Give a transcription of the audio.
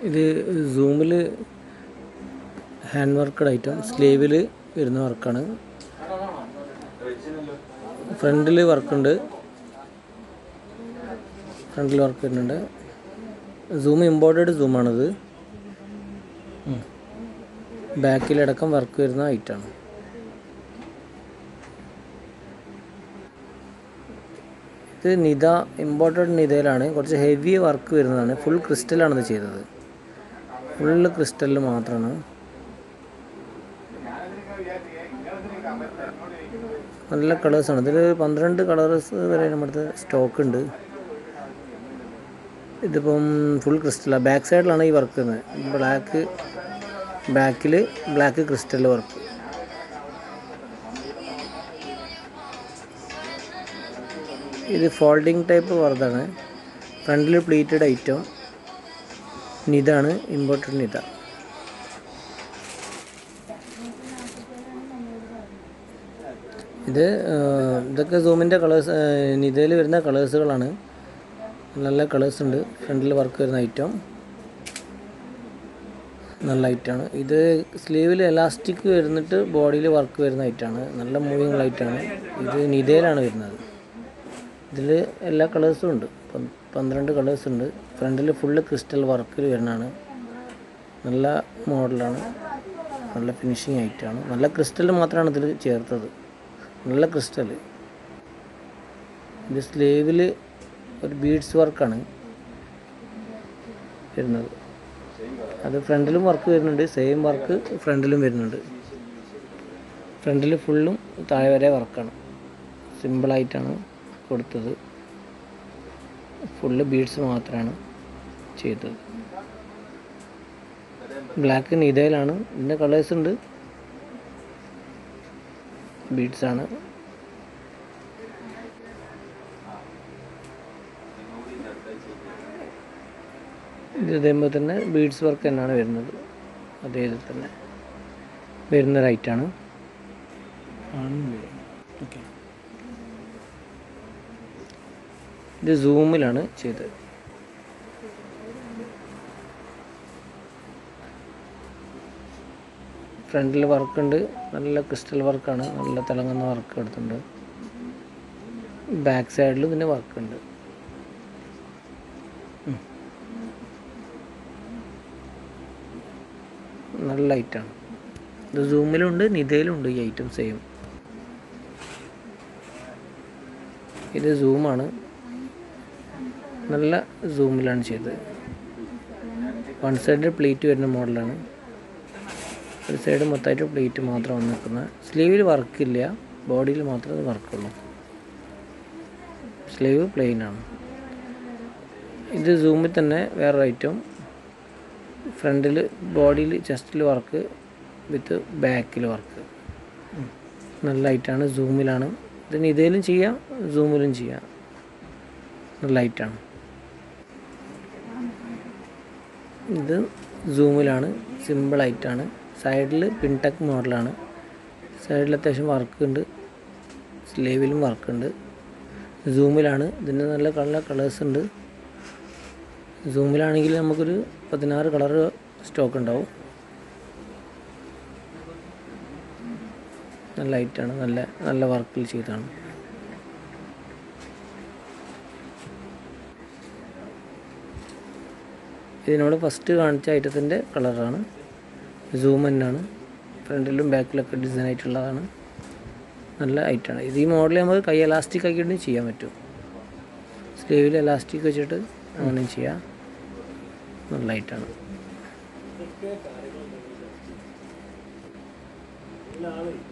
ഇത് സൂമിൽ hand worked item സ്ലീവിൽ വരുന്ന വർക്കാണ് ഫ്രണ്ടിൽ വർക്കുണ്ട് ഫ്രണ്ടിൽ വർക്ക് വരുന്നുണ്ട് സൂം ഇമ്പോർട്ടഡ് സൂമാണിത് ബാക്കിലടക്കം വർക്ക് വരുന്ന ഐറ്റാണ് ഇത് നിത ഇമ്പോർട്ടഡ് നിതയിലാണ് കുറച്ച് ഹെവി വർക്ക് വരുന്നതാണ് ഫുൾ ക്രിസ്റ്റലാണ് ഇത് ചെയ്തത് ഫുള്ള് ക്രിസ്റ്റലിൽ മാത്രമാണ് നല്ല കളേഴ്സാണ് ഇതിൽ പന്ത്രണ്ട് കളേഴ്സ് വരെ നമ്മുടെ അടുത്ത് സ്റ്റോക്ക് ഉണ്ട് ഇതിപ്പം ഫുൾ ക്രിസ്റ്റലാണ് ബാക്ക് സൈഡിലാണ് ഈ വർക്ക് വരുന്നത് ബ്ലാക്ക് ബാക്കിൽ ബ്ലാക്ക് ക്രിസ്റ്റൽ വർക്ക് ഇത് ഫോൾഡിങ് ടൈപ്പ് വർദ്ധാണ് ഫ്രണ്ടിൽ പ്ലീറ്റഡ് ഐറ്റം നിതാണ് ഇമ്പോർട്ടഡ് നിത ഇത് ആ, ഇതൊക്കെ സൂമിൻ്റെ കളേഴ്സ് നിതയിൽ വരുന്ന കളേഴ്സുകളാണ് നല്ല കളേഴ്സ് ഉണ്ട് ഫ്രണ്ടിൽ വർക്ക് വരുന്ന ഐറ്റം നല്ല ഐറ്റാണ് ഇത് സ്ലീവിൽ എലാസ്റ്റിക് വരുന്നിട്ട് ബോഡിയിൽ വർക്ക് വരുന്ന ഐറ്റാണ് നല്ല മൂവിങ് ലൈറ്റാണ് ഇത് നിതയിലാണ് വരുന്നത് ഇതിൽ എല്ലാ കളേഴ്സും ഉണ്ട് പ- പന്ത്രണ്ട് കളേഴ്സ് ഉണ്ട് ഫ്രണ്ടിൽ ഫുള്ള് ക്രിസ്റ്റൽ വർക്കിൽ വരുന്നതാണ് നല്ല മോഡലാണ് നല്ല ഫിനിഷിങ് ആയിട്ടാണ് നല്ല ക്രിസ്റ്റൽ മാത്രമാണ് ഇതിൽ ചേർത്തത് നല്ല ക്രിസ്റ്റൽ ഇത് സ്ലീവിൽ ഒരു ബീഡ്സ് വർക്കാണ് വരുന്നത് അത് ഫ്രണ്ടിലും വർക്ക് വരുന്നുണ്ട് സെയിം വർക്ക് ഫ്രണ്ടിലും വരുന്നുണ്ട് ഫ്രണ്ടിൽ ഫുള്ളും താഴെ വരെ വർക്കാണ് സിമ്പിളായിട്ടാണ് കൊടുത്തത് ഫുള്ള് ബീഡ്സ് മാത്രമാണ് ചെയ്തത് ബ്ലാക്ക് നിതയിലാണ് ഇതിൻ്റെ കളേഴ്സ് ഉണ്ട് ബീഡ്സ് ആണ് ഇത് ഇതേപോലെ തന്നെ ബീഡ്സ് വർക്ക് തന്നെയാണ് വരുന്നത് അതേ ഇതിൽ തന്നെ വരുന്ന റൈറ്റാണ് ഓക്കെ ഇത് സൂമിലാണ് ചെയ്തത് ഫ്രണ്ടിൽ വർക്കുണ്ട് നല്ല ക്രിസ്റ്റൽ വർക്കാണ് നല്ല തിളങ്ങുന്ന വർക്ക് എടുത്തിട്ടുണ്ട് ബാക്ക് സൈഡിൽ ഇതിന് വർക്കുണ്ട് നല്ല ലൈറ്റാണ് ഇത് സൂമിലുണ്ട് നിതയിലുണ്ട് ഈ ഐറ്റം സെയിം ഇത് സൂമാണ് നല്ല സൂമിലാണ് ചെയ്തത് വൺ സൈഡ് പ്ലേറ്റ് വരുന്ന മോഡലാണ് ഒരു സൈഡ് മൊത്തമായിട്ട് പ്ലേറ്റ് മാത്രം വന്ന് നിൽക്കുന്നത് സ്ലീവിൽ വർക്കില്ല ബോഡിയിൽ മാത്രമേ വർക്കുള്ളൂ സ്ലീവ് പ്ലെയിൻ ആണ് ഇത് സൂമിൽ തന്നെ വേറൊരു ഐറ്റം ഫ്രണ്ടിൽ ബോഡിയിൽ ചെസ്റ്റിൽ വർക്ക് വിത്ത് ബാക്കിൽ വർക്ക് നല്ല ലൈറ്റാണ് സൂമിലാണ് ഇതിന് ഇതേലും ചെയ്യാം സൂമിലും ചെയ്യാം നല്ല ലൈറ്റാണ് ഇത് സൂമിലാണ് സിമ്പിളായിട്ടാണ് സൈഡിൽ പിൻടെക് മോഡലാണ് സൈഡിൽ അത്യാവശ്യം വർക്ക് ഉണ്ട് സ്ലീവിലും വർക്ക് ഉണ്ട് സൂമിലാണ് ഇതിന് നല്ല കളർ കളേഴ്സ് ഉണ്ട് സൂമിലാണെങ്കിൽ നമുക്കൊരു പതിനാറ് കളർ സ്റ്റോക്ക് ഉണ്ടാവും നല്ല ലൈറ്റാണ് നല്ല നല്ല വർക്കിൽ ചെയ്താണ് ഇതിനോട് ഫസ്റ്റ് കാണിച്ച ഐറ്റത്തിൻ്റെ കളറാണ് സൂം തന്നെയാണ് ഫ്രണ്ടിലും ബാക്കിലൊക്കെ ഡിസൈൻ ആയിട്ടുള്ളതാണ് നല്ല ഐറ്റാണ് ഇത് ഈ മോഡൽ നമുക്ക് കൈ എലാസ്റ്റിക് ആക്കിയിട്ട് ചെയ്യാൻ പറ്റും സ്ലീവിൽ എലാസ്റ്റിക് വെച്ചിട്ട് അങ്ങനെയും ചെയ്യാം നല്ല ഐറ്റാണ് ഇല്ല ആളെ